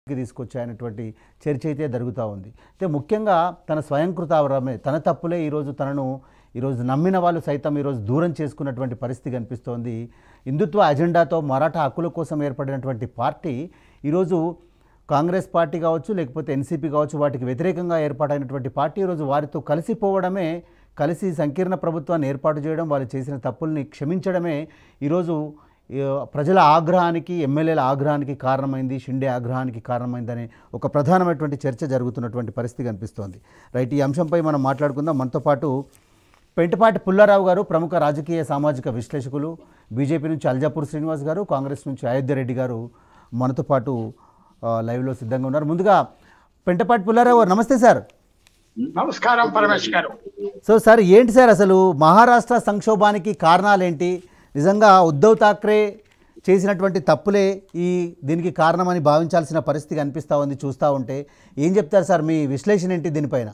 పరిస్థితికి తీసుకొచ్చాయనేటువంటి చర్చ అయితే జరుగుతూ ఉంది అయితే ముఖ్యంగా తన స్వయంకృతావరమే తన తప్పులే ఈరోజు తనను ఈరోజు నమ్మిన వాళ్ళు సైతం ఈరోజు దూరం చేసుకున్నటువంటి పరిస్థితి కనిపిస్తోంది హిందుత్వ అజెండాతో మరాఠా హక్కుల కోసం ఏర్పడినటువంటి పార్టీ ఈరోజు కాంగ్రెస్ పార్టీ కావచ్చు లేకపోతే ఎన్సీపీ కావచ్చు వాటికి వ్యతిరేకంగా ఏర్పాటైనటువంటి పార్టీ ఈరోజు వారితో కలిసిపోవడమే కలిసి సంకీర్ణ ప్రభుత్వాన్ని ఏర్పాటు చేయడం వాళ్ళు చేసిన తప్పుల్ని క్షమించడమే ఈరోజు ఈ, ప్రజల ఆగ్రహానికి ఎమ్మెల్యేల ఆగ్రహానికి కారణమైంది షిండే ఆగ్రహానికి కారణమైందనే ఒక ప్రధానమైనటువంటి చర్చ జరుగుతున్నటువంటి పరిస్థితి కనిపిస్తోంది రైట్ ఈ అంశంపై మనం మాట్లాడుకుందాం మనతో పాటు పెంటపాటి పుల్లారావు గారు ప్రముఖ రాజకీయ సామాజిక విశ్లేషకులు బీజేపీ నుంచి అల్జాపూర్ శ్రీనివాస్ గారు కాంగ్రెస్ నుంచి అయోధ్య రెడ్డి గారు మనతో పాటు ఆ, లైవ్లో సిద్ధంగా ఉన్నారు ముందుగా పెంటపాటి పుల్లారావు గారు నమస్తే సార్ నమస్కారం పరమేశ్ గారు సో సార్ ఏంటి సార్ అసలు మహారాష్ట్ర సంక్షోభానికి కారణాలేంటి నిజంగా ఉద్ధవ్ ఠాక్రే చేసినటువంటి తప్పులే ఈ దీనికి కారణమని భావించాల్సిన పరిస్థితి కనిపిస్తూ ఉంది చూస్తూ ఉంటే ఏం చెప్తారు సార్ మీ విశ్లేషణ ఏంటి దీనిపైన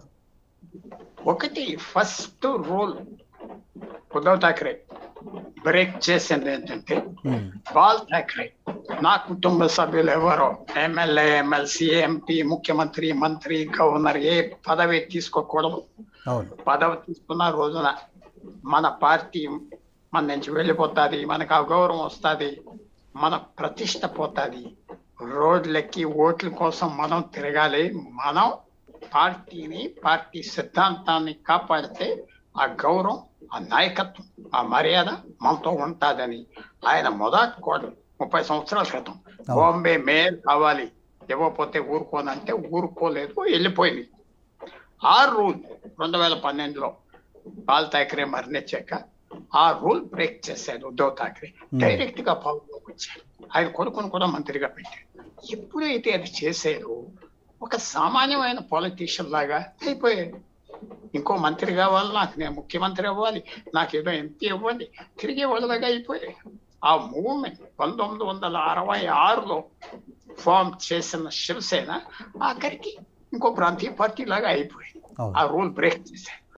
ఒకటి first rule Uddhav Thackeray break చేసింది ఏంటంటే ఉమ్, బాల్ ఠాక్రే నా కుటుంబ సభ్యులు ఎవరో ఎమ్మెల్యే ఎమ్మెల్సీ ఎంపీ ముఖ్యమంత్రి మంత్రి గవర్నర్ ఏ పదవి తీసుకోకూడదు అవును పదవి తీసుకున్న రోజున మన పార్టీ మన నుంచి వెళ్ళిపోతుంది మనకు అగౌరవం వస్తుంది మన ప్రతిష్ట పోతుంది రోడ్లెక్కి ఓట్ల కోసం మనం తిరగాలి మనం పార్టీని పార్టీ సిద్ధాంతాన్ని కాపాడితే ఆ గౌరవం ఆ నాయకత్వం ఆ మర్యాద మనతో ఉంటుందని ఆయన మొదటి కోడు ముప్పై సంవత్సరాల క్రితం బాంబే మేయర్ కావాలి ఇవ్వకపోతే ఊరుకోనంటే ఊరుకోలేదు వెళ్ళిపోయింది ఆ రూల్ రెండు వేల పన్నెండులో బాల్ ఠాక్రే మరణించాక ఆ రూల్ బ్రేక్ చేశాడు ఉద్ధవ్ ఠాక్రే డైరెక్ట్ గా పవర్లోకి వచ్చాడు ఆయన కొడుకును కూడా మంత్రిగా పెట్టాడు ఎప్పుడైతే అది చేశారో ఒక సామాన్యమైన పొలిటీషియన్ లాగా అయిపోయాడు ఇంకో మంత్రి కావాలి నాకు నేను ముఖ్యమంత్రి అవ్వాలి నాకేదో ఎంపీ ఇవ్వండి తిరిగే వాళ్ళలాగా అయిపోయాడు ఆ మూవ్మెంట్ పంతొమ్మిది వందల అరవై ఆరులో ఫామ్ చేసిన శివసేన ఆఖరికి ఇంకో ప్రాంతీయ పార్టీ లాగా అయిపోయింది అవును ఆ రూల్ బ్రేక్ చేశారు